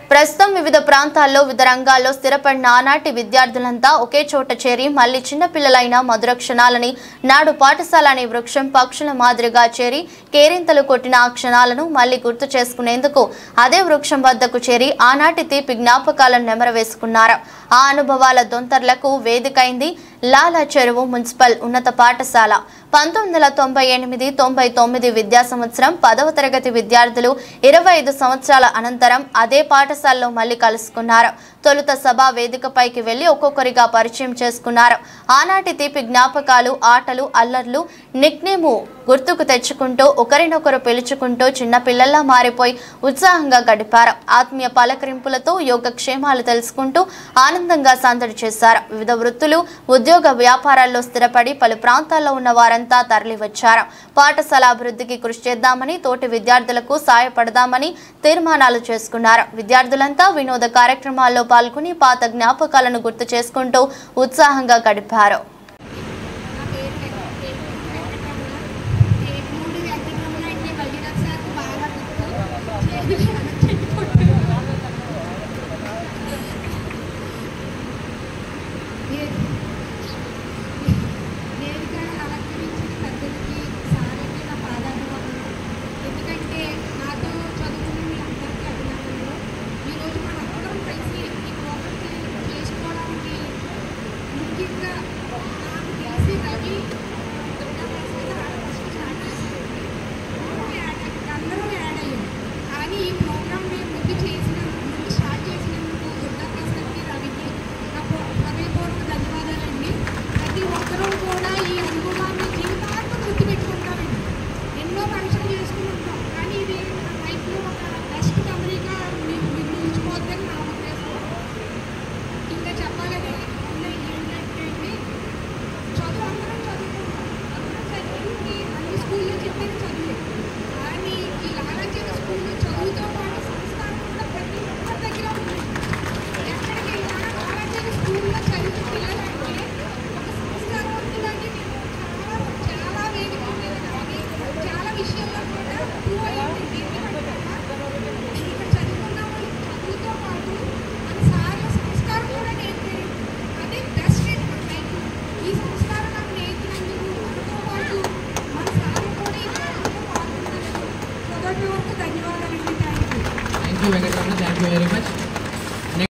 ప్రస్తుతం వివిధ ప్రాంతాల్లో వివిధ రంగాల్లో స్థిరపడిన ఆనాటి విద్యార్థులంతా ఒకే చోట చేరి మళ్ళీ చిన్నపిల్లలైన మధుర క్షణాలని నాడు పాఠశాల అనే వృక్షం పక్షుల మాదిరిగా చేరి కేరింతలు కొట్టిన ఆ క్షణాలను మళ్ళీ గుర్తు చేసుకునేందుకు అదే వృక్షం వద్దకు చేరి ఆనాటి తీపి జ్ఞాపకాలను నెమరవేసుకున్నారు ఆ అనుభవాల దొంతర్లకు వేదికైంది లాలా చెరువు మున్సిపల్ ఉన్నత పాఠశాల పంతొమ్మిది వందల తొంభై ఎనిమిది తొంభై తొమ్మిది విద్యా సంవత్సరం పదవ తరగతి విద్యార్థులు ఇరవై ఐదు సంవత్సరాల అనంతరం అదే పాఠశాలలో మళ్ళీ కలుసుకున్నారు తొలుత సభా వేదికపైకి వెళ్లి ఒక్కొక్కరిగా పరిచయం చేసుకున్నారు ఆనాటి తీపి జ్ఞాపకాలు ఆటలు అల్లర్లు నిక్నేము గుర్తుకు తెచ్చుకుంటూ ఒకరినొకరు పిలుచుకుంటూ చిన్న పిల్లల్లా మారిపోయి ఉత్సాహంగా గడిపారు ఆత్మీయ పలకరింపులతో యోగక్షేమాలు తెలుసుకుంటూ ఆనందంగా సందడి చేశారు వివిధ వృత్తులు ఉద్యోగ వ్యాపారాల్లో స్థిరపడి పలు ప్రాంతాల్లో ఉన్న వారంతా తరలివచ్చారు పాఠశాల అభివృద్ధికి కృషి చేద్దామని తోటి విద్యార్థులకు సాయపడదామని తీర్మానాలు చేసుకున్నారు విద్యార్థులంతా వినోద కార్యక్రమాల్లో పాల్గొని పాత జ్ఞాపకాలను గుర్తు చేసుకుంటూ ఉత్సాహంగా గడిపారు